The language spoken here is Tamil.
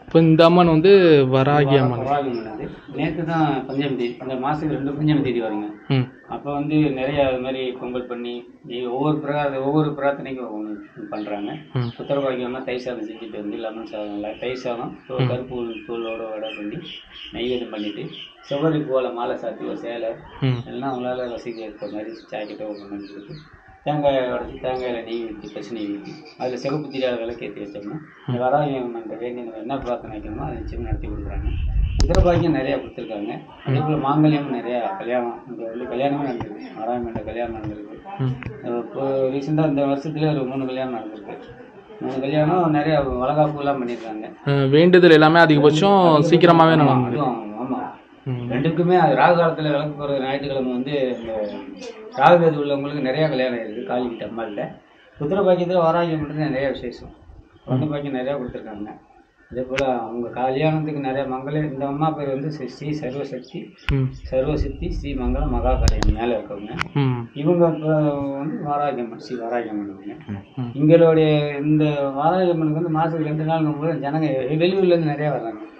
இப்போ இந்த அம்மன் வந்து வராகி அம்மன் வராகி அம்மன் நேற்று தான் பஞ்சமி தேதி அந்த மாதத்துக்கு ரெண்டு பஞ்சமி தேதி வருங்க ம் அப்போ வந்து நிறைய அது மாதிரி பொங்கல் பண்ணி இ- ஒவ்வொரு பிரா ஒவ்வொரு பிரார்த்தனைக்கும் ஒன்று பண்ணுறாங்க ம். புத்திரபாக்கியம்னா தை சாதம் செஞ்சுட்டு வந்து லெமன் சாதம் இல்லை தை சாதம் தோ- கருப்பு உளுந்து தூளோட வடை பண்ணி நெய்வேதம் பண்ணிட்டு செவ்வரி பூவில் மாலை சாத்தி ஒரு சேலை ம் எல்லாம் அவங்களால வசதி இருக்கிற மாதிரி ஜாக்கெட்டோ ஒன்று பண்ணி கொடுத்து தேங்காய் உடச்சி தேங்காயில் நெய் ஊற்றி பசு நெய் ஊற்றி அதில் சிவப்பு திரியாத விளக்கேற்றி வச்சோம்னா இந்த வராகி அந்த வேண்டிய என்ன பிரார்த்தனை வைக்கணுமோ அதை நிச்சயம் நடத்தி கொடுக்குறாங்க புத்திரபாக்கியம் நிறையா கொடுத்துருக்காங்க அதே போல் மாங்கல்யமும் நிறையா கல்யாணம் இங்கே வந்து கல்யாணமே நடந்திருக்கு வராகி கல்யாணம் நடந்திருக்கு ம் இப்போ ரீசெண்டாக இந்த வருஷத்துல ஒரு மூணு கல்யாணம் நடந்திருக்கு மூணு கல்யாணம் நிறைய வளகாப்புலாம் பண்ணியிருக்காங்க அஹ் வேண்டுதல் எல்லாமே அதிகபட்சம் சீக்கிரமாகவே நடந்து அதுவும் ஆமாம் ம் ரெண்டுக்குமே அது ராகு காலத்தில் விளக்கு போகிற ஞாயிற்றுக்கிழமை வந்து இந்த ராகு வேதி உள்ளவங்களுக்கு நிறையா கல்யாணம் இருக்குது காளிகிட்ட அம்மாள்கிட்ட புத்திர பாக்கியத்தில் வாராகி மட்டும் நிறைய விசேஷம் குழந்தை பாக்கியம் நிறையா கொடுத்துருக்காங்க அதே போல் அவங்க கல்யாணத்துக்கு நிறைய மங்கள இந்த அம்மா பேர் வந்து ஸ்ரீ ஸ்ரீ சர்வசக்தி ம் சர்வசக்தி ஸ்ரீ மங்கள மகா கல்யாணம் மேலே இருக்கவங்க ம் இவங்க இப்போ வந்து வாராகியம்மன் ஸ்ரீ வாராகியம்மன் அவங்க ம் எங்களுடைய இந்த வாராகியம்மனுக்கு வந்து மாதத்துக்கு ரெண்டு நாள் போது ஜனங்க வெளியூர்லேருந்து நிறையா வர்றாங்க